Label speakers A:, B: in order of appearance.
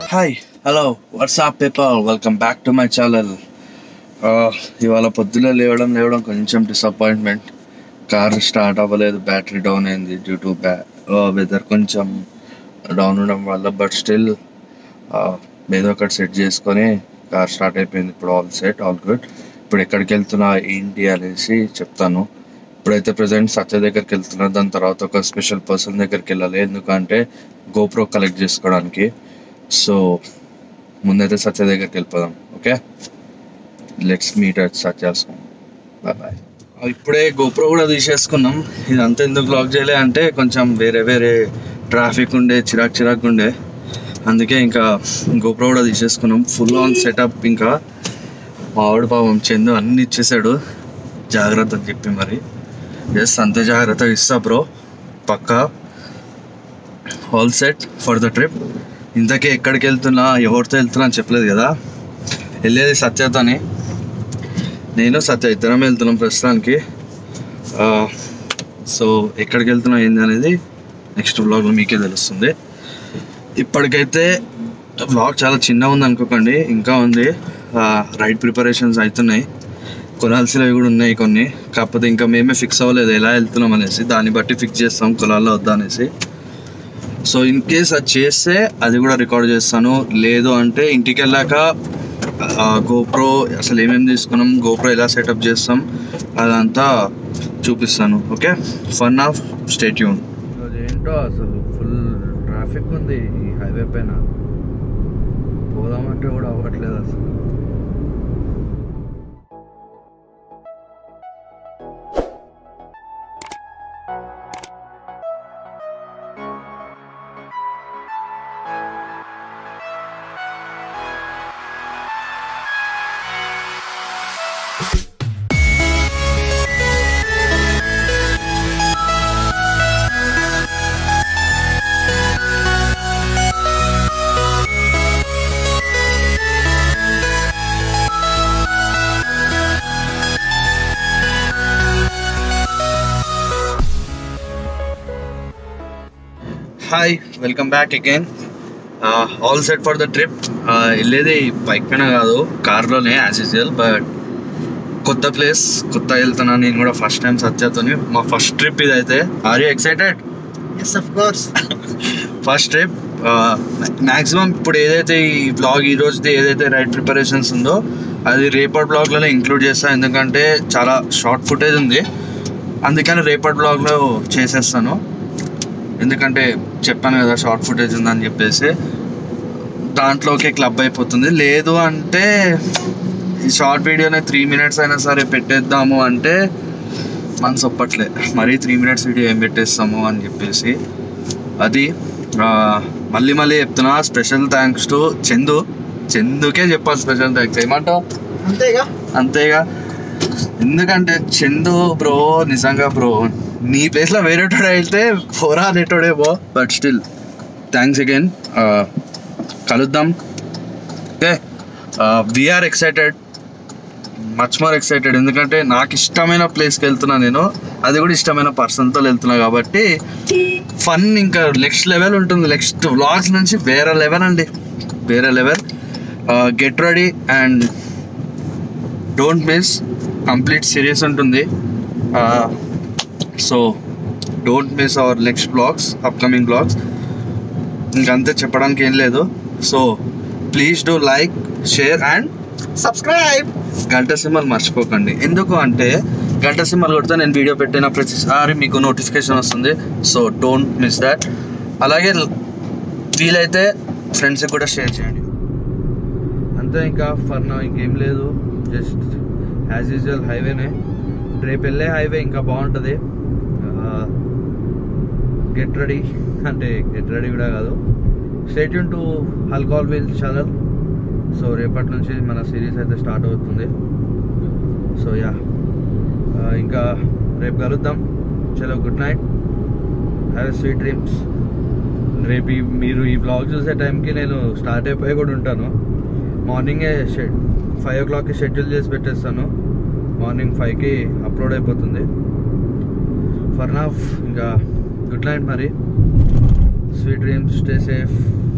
A: hi hello what's up people welcome back to my channel ఇవాళ పొద్దున లేవడం లేవడం కొంచెం డిసప్పాయింట్మెంట్ కార్ స్టార్ట్ అవ్వలేదు బ్యాటరీ డౌన్ అయింది డ్యూ టు బ్యా వెదర్ కొంచెం డౌన్ ఉండడం వల్ల బట్ స్టిల్ ఏదో ఒకటి సెట్ చేసుకొని కార్ స్టార్ట్ అయిపోయింది ఇప్పుడు ఆల్ సెట్ ఆల్ గుడ్ ఇప్పుడు ఎక్కడికి వెళ్తున్నా ఏంటి అనేసి చెప్తాను ఇప్పుడైతే ప్రజెంట్ సత్య దగ్గరికి వెళ్తున్నా దాని తర్వాత ఒక స్పెషల్ పర్సన్ దగ్గరికి వెళ్ళాలి ఎందుకంటే గోప్రో కలెక్ట్ చేసుకోవడానికి సో ముందైతే సత్య దగ్గరికి వెళ్ళిపోదాం okay let's meet at Satya's bye bye ఇప్పుడే గోప్రో కూడా తీసేసుకున్నాం ఇదంతా ఎందుకు లాక్ చేయలే అంటే కొంచెం వేరే వేరే ట్రాఫిక్ ఉండే చిరాక్ చిరాక్ ఉండే అందుకే ఇంకా గోప్రో కూడా తీసేసుకున్నాం ఫుల్ ఆన్ సెటప్ ఇంకా మావాడు పాపం చందు అన్ని ఇచ్చేసాడు జాగ్రత్త అని చెప్పి మరి ఎస్ అంతే జాగ్రత్తగా ఇస్తా బ్రో పక్కా all set for the trip ఇంతకీ ఎక్కడికి వెళ్తున్నా ఎవరితో వెళ్తున్నా అని చెప్పలేదు కదా వెళ్ళేది సత్యతోని నేను సత్య ఇద్దరం వెళ్తున్నాం ప్రస్తుతానికి సో ఎక్కడికి వెళ్తున్నా ఏంది అనేది నెక్స్ట్ వ్లాగ్లో మీకే తెలుస్తుంది ఇప్పటికైతే వ్లాగ్ చాలా చిన్నగా ఉంది అనుకోకండి ఇంకా ఉంది రైడ్ ప్రిపరేషన్స్ అవుతున్నాయి కొనాల్సినవి కూడా ఉన్నాయి కొన్ని కాకపోతే ఇంకా మేమే ఫిక్స్ అవ్వలేదు ఎలా వెళ్తున్నాం అనేసి దాన్ని బట్టి ఫిక్స్ చేస్తాం కొలాల్లో వద్దా అనేసి సో ఇన్ కేస్ అది చేస్తే అది కూడా రికార్డ్ చేస్తాను లేదు అంటే ఇంటికి వెళ్ళాక గోప్రో అసలు ఏమేమి తీసుకున్నాం గోప్రో ఎలా సెటప్ చేస్తాం అదంతా చూపిస్తాను ఓకే ఫన్ ఆఫ్ స్టేట్యూన్ ఏంటో అసలు ఫుల్ ట్రాఫిక్ ఉంది ఈ హైవే పైన పోదామంటే కూడా అవ్వట్లేదు అసలు hi welcome back again all set for the trip వెళ్ళేది బైక్ పైన కాదు కార్లోనే యాజ్ యూజువల్ బట్ కొత్త ప్లేస్ కొత్త వెళ్తున్నా నేను కూడా ఫస్ట్ టైం సత్యతోని మా ఫస్ట్ ట్రిప్ ఇదైతే are you excited
B: yes of course
A: first trip maximum ఇప్పుడు ఏదైతే ఈ బ్లాగ్ ఈ రోజుది ఏదైతే రైడ్ ప్రిపరేషన్స్ ఉందో అది రేపటి బ్లాగ్లోనే ఇంక్లూడ్ చేస్తాను ఎందుకంటే చాలా షార్ట్ ఫుటేజ్ ఉంది అందుకని రేపటి బ్లాగ్లో చేసేస్తాను ఎందుకంటే చెప్పాను కదా షార్ట్ ఫుటేజ్ ఉందని చెప్పేసి దాంట్లోకి క్లబ్ అయిపోతుంది లేదు అంటే ఈ షార్ట్ వీడియోనే త్రీ మినిట్స్ అయినా సరే పెట్టేద్దాము అంటే మనసు ఒప్పట్లే మరీ త్రీ మినిట్స్ వీడియో ఏం పెట్టేస్తాము అని చెప్పేసి అది మళ్ళీ మళ్ళీ చెప్తున్నా స్పెషల్ థ్యాంక్స్ టు చందు చందుకే చెప్పాలి స్పెషల్ థ్యాంక్స్ ఏమంటావు
B: అంతేగా
A: అంతేగా ఎందుకంటే చందు బ్రో నిజంగా బ్రో నీ ప్లేస్లో వేరేటోడే వెళ్తే ఫోరా అనేటోడే బో బట్ స్టిల్ థ్యాంక్స్ అగైన్ కలుద్దాం okay we're excited much more excited ఎందుకంటే నాకు ఇష్టమైన ప్లేస్కి వెళ్తున్నా నేను అది కూడా ఇష్టమైన పర్సన్తో వెళ్తున్నా కాబట్టి ఫన్ ఇంకా నెక్స్ట్ లెవెల్ ఉంటుంది నెక్స్ట్ వ్లాగ్స్ నుంచి వేరే లెవెల్ అండి వేరే level get ready and don't miss complete series ఉంటుంది so don't miss our next blogs upcoming blogs ఇంకంతే చెప్పడానికి ఏం లేదు so please do like share and
B: subscribe
A: గంట సింబల్ మర్చిపోకండి ఎందుకు అంటే గంట సింబల్ కొడితే నేను వీడియో పెట్టిన ప్రతిసారి మీకు నోటిఫికేషన్ వస్తుంది సో డోంట్ మిస్ దాట్ అలాగే వీలైతే ఫ్రెండ్స్కి కూడా షేర్ చేయండి అంతే ఇంకా ఫర్ నా ఇంకేం లేదు జస్ట్ యాజ్ యూజువల్ హైవేనే రేపు వెళ్ళే హైవే ఇంకా బాగుంటుంది గెట్ రెడీ అంటే గెట్ రెడీ కూడా కాదు స్టేట్యూన్ టు హల్కాల్ వీల్ ఛానల్ సో రేపటి నుంచి మన సిరీస్ అయితే స్టార్ట్ అవుతుంది సో యా ఇంకా రేపు కలుద్దాం చలో good night have sweet dreams రేపు ఈ- మీరు ఈ బ్లాగ్ చూసే టైంకి నేను స్టార్ట్ అయిపోయి కూడా ఉంటాను మార్నింగే షెడ్ ఫైవ్ ఓ క్లాక్కి షెడ్యూల్ చేసి పెట్టేస్తాను మార్నింగ్ ఫైవ్కి అప్లోడ్ అయిపోతుంది ఫర్ నాఫ్ ఇంకా గుడ్ నైట్ మరి స్వీట్ డ్రీమ్స్ స్టే సేఫ్